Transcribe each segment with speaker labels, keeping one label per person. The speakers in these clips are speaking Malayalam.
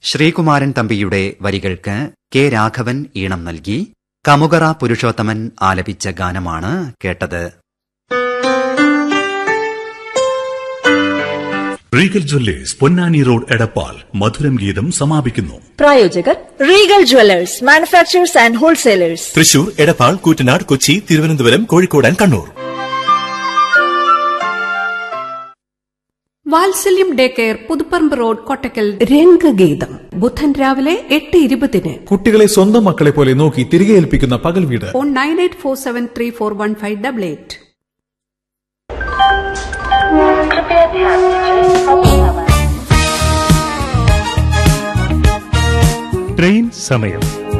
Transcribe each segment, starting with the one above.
Speaker 1: ശ്രീകുമാരൻ തമ്പിയുടെ വരികൾക്ക് കെ രാഘവൻ ഈണം നൽകി കമുകറ പുരുഷോത്തമൻ ആലപിച്ച ഗാനമാണ് കേട്ടത്
Speaker 2: Regal jewellers Ponnani road Edappal മധുരം ഗീതം സമാപിക്കുന്നു
Speaker 3: പ്രായോജകർ Regal jewellers manufacturers and wholesalers
Speaker 4: Thrissur Edappal Koottanad Kochi Thiruvananthapuram Kozhikode and Kannur
Speaker 5: Vatsalyam day care Puthuparamba road Kottakkal
Speaker 6: രംഗഗീതം ബുധൻ രാവിലെ എട്ട് ഇരുപതിന്
Speaker 7: കുട്ടികളെ സ്വന്തം മക്കളെ പോലെ നോക്കി തിരികെ ഏൽപ്പിക്കുന്ന പകൽ വീട്
Speaker 5: phone nine eight four seven three four one five double eight
Speaker 8: train സമയം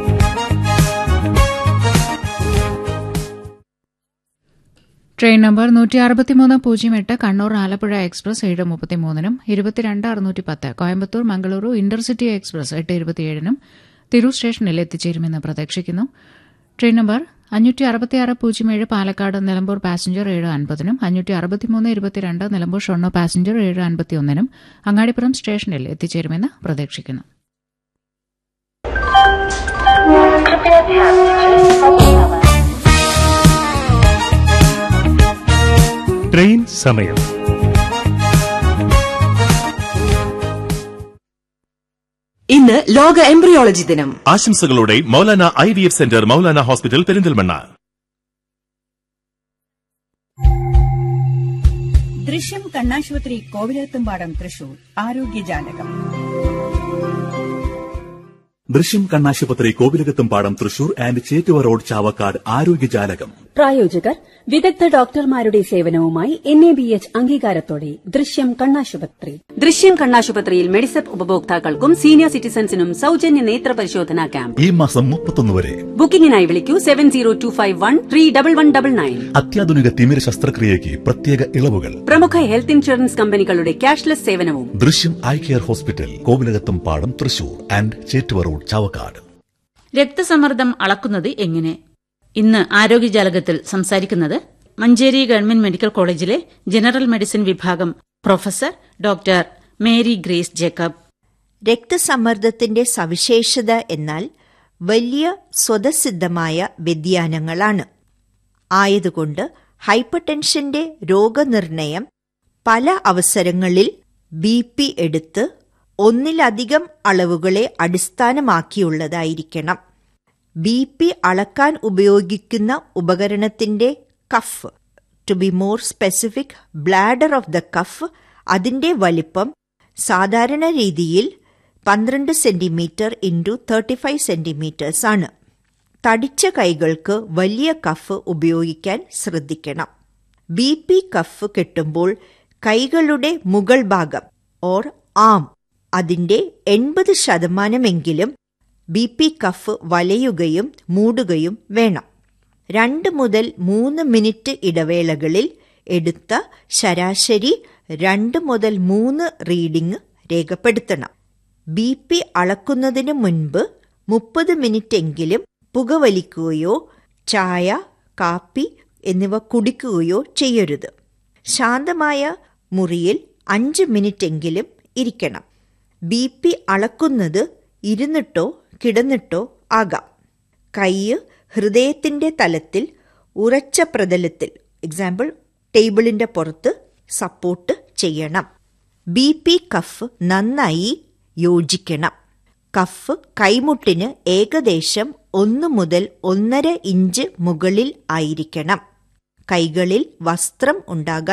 Speaker 9: ട്രെയിൻ നമ്പർ നൂറ്റി അറുപത്തിമൂന്ന് പൂജ്യം എട്ട് കണ്ണൂർ ആലപ്പുഴ എക്സ്പ്രസ് ഏഴ് മുപ്പത്തിമൂന്നിനും ഇരുപത്തിരണ്ട് അറുന്നൂറ്റി പത്ത് കോയമ്പത്തൂർ മംഗളൂരു ഇന്റർസിറ്റി എക്സ്പ്രസ് എട്ട് ഇരുപത്തിയേഴിനും തിരൂർ സ്റ്റേഷനിൽ എത്തിച്ചേരുമെന്ന് പ്രതീക്ഷിക്കുന്നു ട്രെയിൻ നമ്പർ അഞ്ഞൂറ്റി അറുപത്തിയാറ് പൂജ്യം ഏഴ് പാലക്കാട് നിലമ്പൂർ പാസഞ്ചർ ഏഴ് അൻപതിനും അഞ്ഞൂറ്റി അറുപത്തിമൂന്ന് ഇരുപത്തിരണ്ട് നിലമ്പൂർ ഷൊർണൂർ പാസഞ്ചർ ഏഴ് അൻപത്തിയൊന്നിനും അങ്ങാടിപ്പുറം സ്റ്റേഷനിൽ എത്തിച്ചേരുമെന്ന് പ്രതീക്ഷിക്കുന്നു
Speaker 8: ട്രെയിൻ സമയം
Speaker 3: ഇന്ന് ലോക എംബ്രിയോളജി ദിനം
Speaker 4: ആശംസകളോടെ Maulana I V F centre Maulana hospital Perinthalmanna
Speaker 10: Drishyam കണ്ണാശുപത്രി കോവിലത്തുംപാടം തൃശൂർ ആരോഗ്യജാലകം
Speaker 2: ദൃശ്യം കണ്ണാശുപത്രി Kovilakathumpadam Thrissur and Chettuva road Chavakkad ആരോഗ്യജാലകം
Speaker 6: പ്രായോജകർ വിദഗ്ധ ഡോക്ടർമാരുടെ സേവനവുമായി എൻ എ ബി എച്ച് അംഗീകാരത്തോടെ ദൃശ്യം കണ്ണാശുപത്രി
Speaker 11: ദൃശ്യം കണ്ണാശുപത്രിയിൽ മെഡിസെപ്പ് ഉപഭോക്താക്കൾക്കും സീനിയർ സിറ്റിസൺസിനും സൗജന്യ നേത്ര പരിശോധനാ ക്യാമ്പ്
Speaker 2: ഈ മാസം മുപ്പത്തൊന്ന് വരെ
Speaker 11: ബുക്കിംഗിനായി വിളിക്കൂ seven zero two five one three double one double nine
Speaker 2: അത്യാധുനിക തിമിര ശസ്ത്രക്രിയയ്ക്ക് പ്രത്യേക ഇളവുകൾ
Speaker 11: പ്രമുഖ ഹെൽത്ത് ഇൻഷുറൻസ് കമ്പനികളുടെ ക്യാഷ്ലെസ് സേവനവും
Speaker 2: ദൃശ്യം eye care hospital Kovilakathumpadam Thrissur and Chettuva road Chavakkad
Speaker 12: രക്തസമ്മർദ്ദം അളക്കുന്നത് എങ്ങനെ ഇന്ന് ആരോഗ്യജാലകത്തിൽ സംസാരിക്കുന്നത് മഞ്ചേരി ഗവൺമെന്റ് മെഡിക്കൽ കോളേജിലെ ജനറൽ മെഡിസിൻ വിഭാഗം professor doctor Mary Grace Jacob
Speaker 13: രക്തസമ്മർദ്ദത്തിന്റെ സവിശേഷത എന്നാൽ വലിയ സ്വതസിദ്ധമായ വ്യതിയാനങ്ങളാണ് ആയതുകൊണ്ട് ഹൈപ്പർടെൻഷന്റെ രോഗനിർണയം പല അവസരങ്ങളിൽ ബി പി എടുത്ത് ഒന്നിലധികം അളവുകളെ അടിസ്ഥാനമാക്കിയുള്ളതായിരിക്കണം ബി പി അളക്കാൻ ഉപയോഗിക്കുന്ന ഉപകരണത്തിന്റെ cuff to be more specific bladder of the cuff അതിന്റെ വലിപ്പം സാധാരണ രീതിയിൽ പന്ത്രണ്ട് centimetre into thirty five centimetres ആണ് തടിച്ച കൈകൾക്ക് വലിയ കഫ് ഉപയോഗിക്കാൻ ശ്രദ്ധിക്കണം ബി പി കഫ് കെട്ടുമ്പോൾ കൈകളുടെ മുകൾ ഭാഗം ഓർ ആം അതിന്റെ എൺപത് ശതമാനമെങ്കിലും ബി പി കഫ് വലയുകയും മൂടുകയും വേണം രണ്ട് മുതൽ മൂന്ന് മിനിറ്റ് ഇടവേളകളിൽ എടുത്ത ശരാശരി രണ്ട് മുതൽ മൂന്ന് റീഡിംഗ് രേഖപ്പെടുത്തണം ബി പി അളക്കുന്നതിന് മുൻപ് മുപ്പത് മിനിറ്റെങ്കിലും പുകവലിക്കുകയോ ചായ കാപ്പി എന്നിവ കുടിക്കുകയോ ചെയ്യരുത് ശാന്തമായ മുറിയിൽ അഞ്ച് മിനിറ്റെങ്കിലും ഇരിക്കണം ബി പി അളക്കുന്നത് ഇരുന്നിട്ടോ കിടന്നിട്ടോ ആകാം കൈ ഹൃദയത്തിന്റെ തലത്തിൽ ഉറച്ച പ്രതലത്തിൽ എക്സാമ്പിൾ ടേബിളിന്റെ പുറത്ത് സപ്പോർട്ട് ചെയ്യണം ബി പി കഫ് നന്നായി യോജിക്കണം കഫ് കൈമുട്ടിന് ഏകദേശം ഒന്ന് മുതൽ ഒന്നര ഇഞ്ച് മുകളിൽ ആയിരിക്കണം കൈകളിൽ വസ്ത്രം ഉണ്ടാകാൻ